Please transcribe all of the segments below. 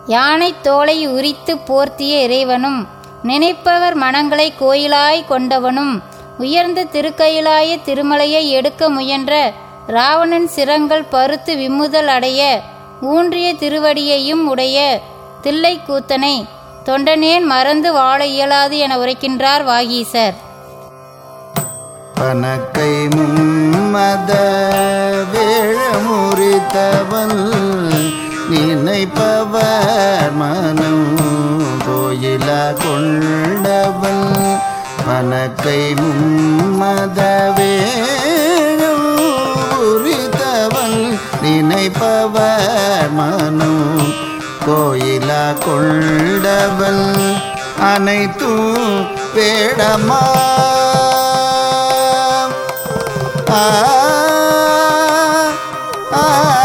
யானை தோலை உரித்து போர்த்திய இறைவனும் நினைப்பவர் மனங்களை கோயிலாய் கொண்டவனும் உயர்ந்த திருக்கயிலாய திருமலையை எடுக்க முயன்ற ராவணன் சிரங்கள் பருத்து விம்முதல் அடைய ஊன்றிய திருவடியையும் உடைய தில்லைக்கூத்தனை தொண்டனேன் மறந்து வாழ இயலாது என உரைக்கின்றார் வாகீசர் பனக்கை மும்மத வேழமுறித்தவன் நினைப்பவர் மனம் கோயில கொண்டவன் பனக்கை மும்மத வேழம் உரித்தவன் நினைப்பவர் மனம் கோயில கொண்டவன் அனைத்தும் வேடமா ஆ ஆ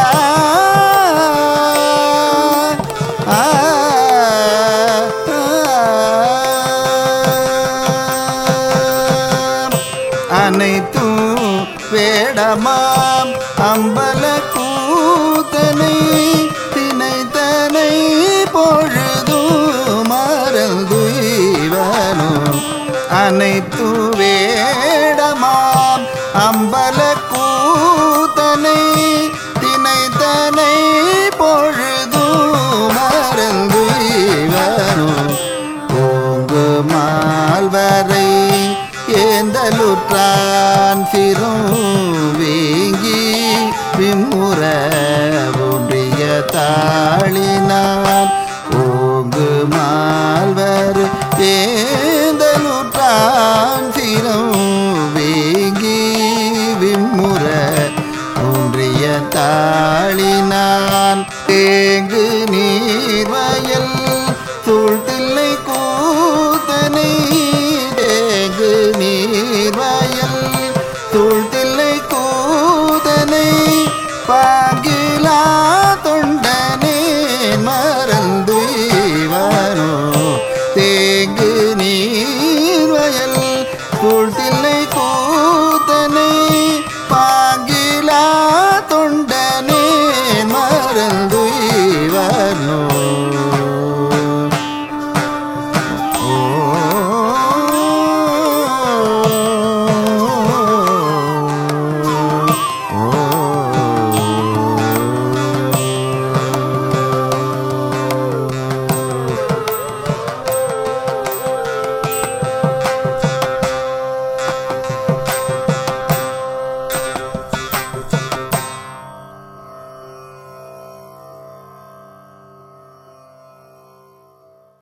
ஆ அனைத்தும் வேடமாம் அம்பல கூத்தனை தினைத்தனை பொழுதும் மறந்துவனோ அனைத்து வேடமாம் அம்பல கூத்தனை தினைத்தனை பொழுதும் மறந்துவனோ ஓங்கு மால்வரை ஏந்தலுற்றான் சிறும் வீங்கி விம்முற ஒன்றிய தாளினான் ஓங்கு மால்வர் ஏந்தலுற்றான் சிறும் வீங்கி விம்முற ஒன்றிய தாளினான் தேங்கு நீர்வயல் சூழ்த்தில்லை கூத்தனை தேங்கு நீர்வயல் சூழ்த்தில்லை கூதனை பாகிலா தொண்டனே மறந்து இவனோ தேங்கு நீர்வயல் சூழ்த்தில்லை கூத்தனை பாகிலா தொண்டனே மறந்து